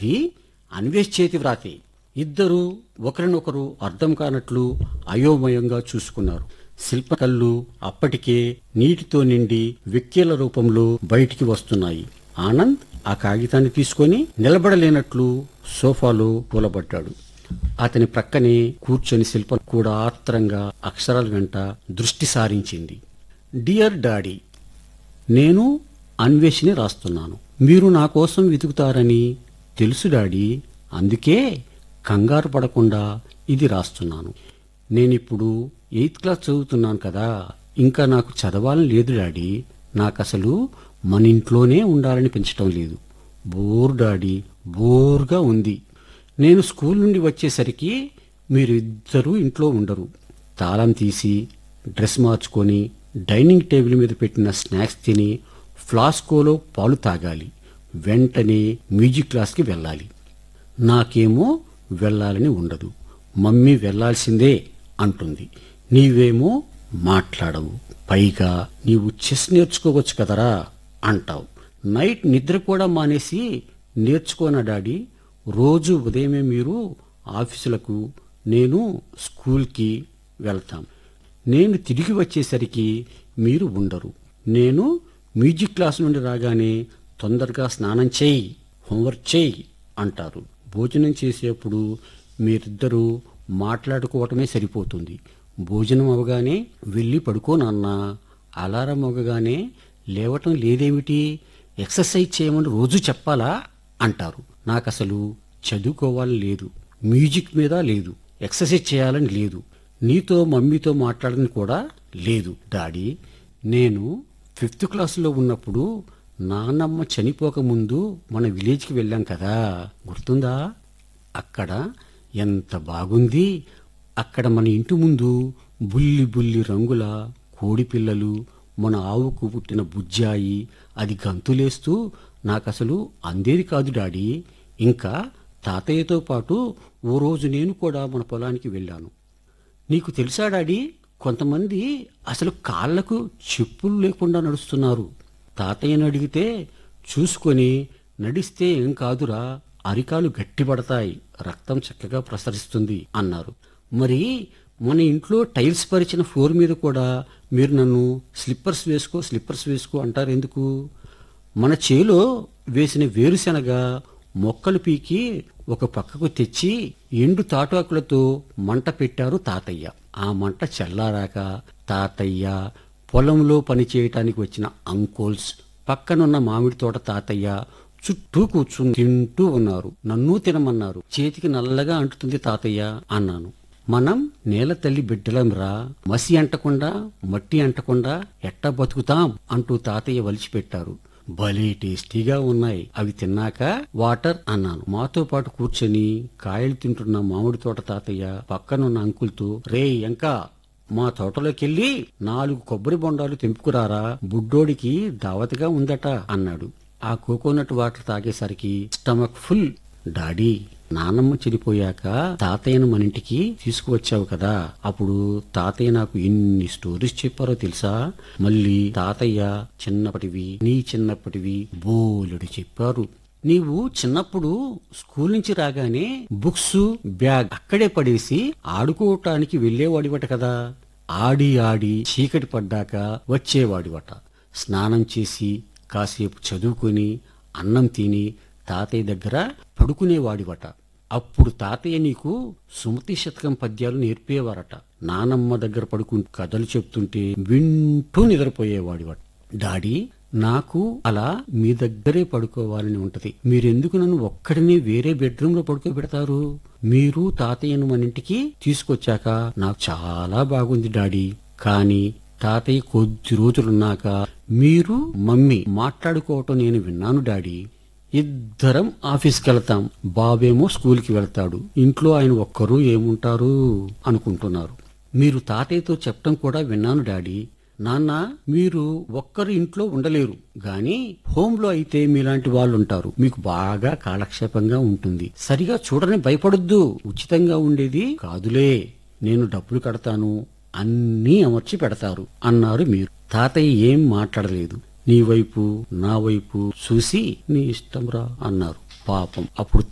అది అన్వేష్ చేతి వ్రాతే ఇద్దరూ ఒకరినొకరు అర్థం కానట్లు అయోమయంగా చూసుకున్నారు శిల్పకళ్ళు అప్పటికే నీటితో నిండి వెక్కిల రూపంలో బయటికి వస్తున్నాయి ఆనంద్ ఆ కాగితాన్ని తీసుకొని నిలబడలేనట్లు సోఫాలో కూలబడ్డాడు అతని ప్రక్కనే కూర్చొని శిల్ప కూడా ఆత్రంగా అక్షరాల వెంట దృష్టి సారించింది డియర్ డాడీ నేను అన్వేషిని రాస్తున్నాను మీరు నా కోసం వెతుకుతారని తెలుసు డాడీ అందుకే కంగారు పడకుండా ఇది రాస్తున్నాను నేనిప్పుడు ఎయిత్ క్లాస్ చదువుతున్నాను కదా ఇంకా నాకు చదవాలని లేదు డాడీ నాకు అసలు మన ఇంట్లోనే ఉండాలని పెంచటం లేదు బోర్ డాడీ బోర్గా ఉంది నేను స్కూల్ నుండి వచ్చేసరికి మీరు ఇద్దరూ ఇంట్లో ఉండరు తాళం తీసి డ్రెస్ మార్చుకొని డైనింగ్ టేబుల్ మీద పెట్టిన స్నాక్స్ తిని ఫ్లాస్కోలో పాలు తాగాలి వెంటనే మ్యూజిక్ క్లాస్కి వెళ్ళాలి నాకేమో వెళ్ళాలని ఉండదు మమ్మీ వెళ్ళాల్సిందే అంటుంది నీవేమో మాట్లాడవు పైగా నీవు చెస్ నేర్చుకోవచ్చు కదరా అంటావు నైట్ నిద్ర కూడా మానేసి నేర్చుకోనా డాడీ రోజు ఉదయమే మీరు ఆఫీసులకు నేను స్కూల్కి వెళ్తాం నేను తిరిగి వచ్చేసరికి మీరు ఉండరు నేను మ్యూజిక్ క్లాస్ నుండి రాగానే తొందరగా స్నానం చేయి హోంవర్క్ చేయి అంటారు భోజనం చేసేప్పుడు మీరిద్దరూ మాట్లాడుకోవటమే సరిపోతుంది భోజనం అవగానే వెళ్ళి పడుకో నాన్న అలారం అవగానే లేవటం లేదేమిటి ఎక్సర్సైజ్ చేయమని రోజు చెప్పాలా అంటారు నాకు అసలు చదువుకోవాలని లేదు మ్యూజిక్ మీద లేదు ఎక్సర్సైజ్ చేయాలని లేదు నీతో మమ్మీతో మాట్లాడని కూడా లేదు డాడీ నేను ఫిఫ్త్ క్లాసులో ఉన్నప్పుడు నాన్నమ్మ చనిపోకముందు మన విలేజ్కి వెళ్ళాం కదా గుర్తుందా అక్కడ ఎంత బాగుంది అక్కడ మన ఇంటి ముందు బుల్లి బుల్లి రంగుల కోడి పిల్లలు మన ఆవుకు పుట్టిన బుజ్జాయి అది గంతులేస్తూ నాకసలు అందేది కాదు డాడీ ఇంకా తాతయ్యతో పాటు ఓ రోజు నేను కూడా మన పొలానికి వెళ్ళాను నీకు తెలుసా డాడీ కొంతమంది అసలు కాళ్లకు చెప్పులు లేకుండా నడుస్తున్నారు తాతయ్యను అడిగితే చూసుకొని నడిస్తే ఏం కాదురా అరికాలు గట్టిపడతాయి రక్తం చక్కగా ప్రసరిస్తుంది అన్నారు మరి మన ఇంట్లో టైల్స్ పరిచిన ఫ్లోర్ మీద కూడా మీరు నన్ను స్లిప్పర్స్ వేసుకో స్లిప్పర్స్ వేసుకో అంటారు ఎందుకు మన చేలో వేసిన వేరుశనగ మొక్కలు పీకి ఒక పక్కకు తెచ్చి ఎండు తాటాకులతో మంట పెట్టారు తాతయ్య ఆ మంట చల్లారాక తాతయ్య పొలంలో పని చేయటానికి వచ్చిన అంకోల్స్ పక్కనున్న మామిడి తోట తాతయ్య చుట్టూ కూర్చుని తింటూ ఉన్నారు నన్ను తినమన్నారు చేతికి నల్లగా అంటుతుంది తాతయ్య అన్నాను మనం నేల తల్లి బిడ్డలంరా మసి అంటకుండా మట్టి అంటకుండా ఎట్టా బతుకుతాం అంటూ తాతయ్య వలిచిపెట్టారు భలే టేస్టీగా ఉన్నాయి అవి తిన్నాక వాటర్ అన్నాను మాతో పాటు కూర్చొని కాయలు తింటున్న మామిడి తోట తాతయ్య పక్కనున్న అంకుల్తో రే ఇంకా మా తోటలోకెళ్ళి నాలుగు కొబ్బరి బొండాలు తెంపుకురారా బుడ్డోడికి దావతిగా ఉందట అన్నాడు ఆ కోకోనట్ వాటర్ తాగేసరికి స్టమక్ ఫుల్ డాడీ నానమ్మ చనిపోయాక తాతయ్యను మన ఇంటికి తీసుకువచ్చావు కదా అప్పుడు తాతయ్య నాకు ఎన్ని స్టోరీస్ చెప్పారో తెలుసా మళ్ళీ తాతయ్య చిన్నప్పటివి నీ చిన్నప్పటివి బోలెడు చెప్పారు నీవు చిన్నప్పుడు స్కూల్ నుంచి రాగానే బుక్స్ బ్యాగ్ అక్కడే పడేసి ఆడుకోవటానికి వెళ్లేవాడివట కదా ఆడి ఆడి చీకటి పడ్డాక వచ్చేవాడివట స్నానం చేసి కాసేపు చదువుకొని అన్నం తిని తాతయ్య దగ్గర పడుకునేవాడివట అప్పుడు తాతయ్య నీకు సుమతి శతకం పద్యాలు నేర్పేవారట నానమ్మ దగ్గర పడుకుంటూ కథలు చెప్తుంటే వింటూ నిద్రపోయేవాడివట డాడీ నాకు అలా మీ దగ్గరే పడుకోవాలని ఉంటది మీరెందుకు నన్ను ఒక్కడినే వేరే బెడ్రూమ్ లో పడుకోబెడతారు మీరు తాతయ్యను మన ఇంటికి తీసుకొచ్చాక నాకు చాలా బాగుంది డాడీ కానీ తాతయ్య కొద్ది రోజులున్నాక మీరు మమ్మీ మాట్లాడుకోవటం నేను విన్నాను డాడీ ఇద్దరం ఆఫీస్కి వెళ్తాం బాబేమో స్కూల్కి వెళ్తాడు ఇంట్లో ఆయన ఒక్కరూ ఏముంటారు అనుకుంటున్నారు మీరు తాతయ్యతో చెప్పటం కూడా విన్నాను డాడీ నాన్న మీరు ఒక్కరు ఇంట్లో ఉండలేరు గాని హోంలో అయితే మీలాంటి వాళ్ళు ఉంటారు మీకు బాగా కాలక్షేపంగా ఉంటుంది సరిగా చూడని భయపడొద్దు ఉచితంగా ఉండేది కాదులే నేను డబ్బులు కడతాను అన్నీ అమర్చి పెడతారు అన్నారు మీరు తాతయ్య ఏం మాట్లాడలేదు నీ వైపు నా వైపు చూసి నీ ఇష్టంరా అన్నారు పాపం అప్పుడు